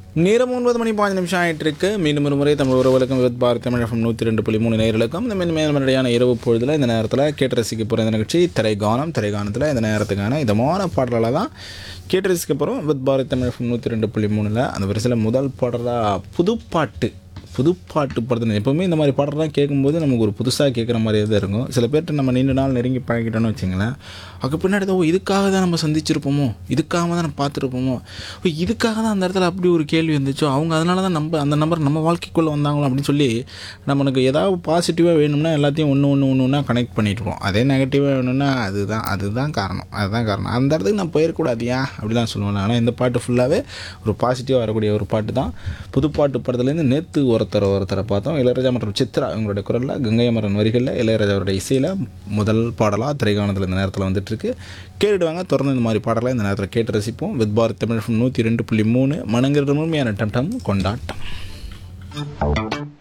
நேரம் ஒன்பது மணி பாஞ்சு நிமிஷம் ஆயிட்டு இருக்கு மீண்டும் ஒரு முறை தமிழ் உறவுகளுக்கும் வித் பாரத் தமிழ் எஃப்எம் நூற்றி ரெண்டு புள்ளி மூணு நேர்களுக்கும் இந்த மேல் மேல்மறையான இரவு பொழுதில் இந்த நேரத்தில் கேட்டு ரசிக்க போகிற இந்த நிகழ்ச்சி திரைகானம் திரைகானத்தில் இந்த நேரத்துக்கான இதமான பாடல்களை தான் கேட்டு ரசிக்க போகிறோம் வித் பாரத் தமிழ் எஃப்எம் நூற்றி ரெண்டு புள்ளி மூணில் அந்த வரிசையில் முதல் பாடலாக புதுப்பாட்டு புதுப்பாட்டு படத்தில் எப்போவுமே இந்த மாதிரி பாடலாம் கேட்கும்போது நமக்கு ஒரு புதுசாக கேட்குற மாதிரியே தான் இருக்கும் சில பேர்கிட்ட நம்ம நீண்ட நாள் நெருங்கி பழகிட்டோன்னு வச்சுங்களேன் அதுக்கு பின்னாடி தான் ஓ இதுக்காக தான் நம்ம சந்திச்சிருப்போமோ இதுக்காக தான் நம்ம பார்த்துருப்போமோ ஓ இதுக்காக தான் அந்த இடத்துல அப்படி ஒரு கேள்வி வந்துச்சோ அவங்க அதனால தான் நம்ம அந்த நம்பர் நம்ம வாழ்க்கைக்குள்ளே வந்தாங்களோ அப்படின்னு சொல்லி நம்மளுக்கு ஏதாவது பாசிட்டிவாக வேணும்னா எல்லாத்தையும் ஒன்று ஒன்று ஒன்று ஒன்றா கனெக்ட் பண்ணிட்டுருப்போம் அதே நெகட்டிவாக வேணும்னா அதுதான் அதுதான் காரணம் அதுதான் காரணம் அந்த இடத்துக்கு நான் போயிடக்கூடாது ஏன் அப்படிலாம் சொல்லுவேன் ஆனால் இந்த பாட்டு ஃபுல்லாகவே ஒரு பாசிட்டிவாக வரக்கூடிய ஒரு பாட்டு தான் புதுப்பாட்டு படத்துலேருந்து நேற்று ஒருத்தர் ஒருத்தரை பார்த்தோம் இளையராஜா மற்றும் சித்ரா இவங்களுடைய குரலில் கங்கை அமரன் வரிகளில் இளையராஜாவோட இசையில் முதல் பாடலாக திரைக்காணத்தில் இந்த நேரத்தில் வந்துட்டுருக்கு கேட்டுடுவாங்க தொடர்ந்து இந்த மாதிரி பாடலாம் இந்த நேரத்தில் கேட்டு ரசிப்போம் வித் பாரத் தமிழ் நூற்றி ரெண்டு புள்ளி மூணு மனங்கிற முழுமையான டம் டம் கொண்டாட்டம்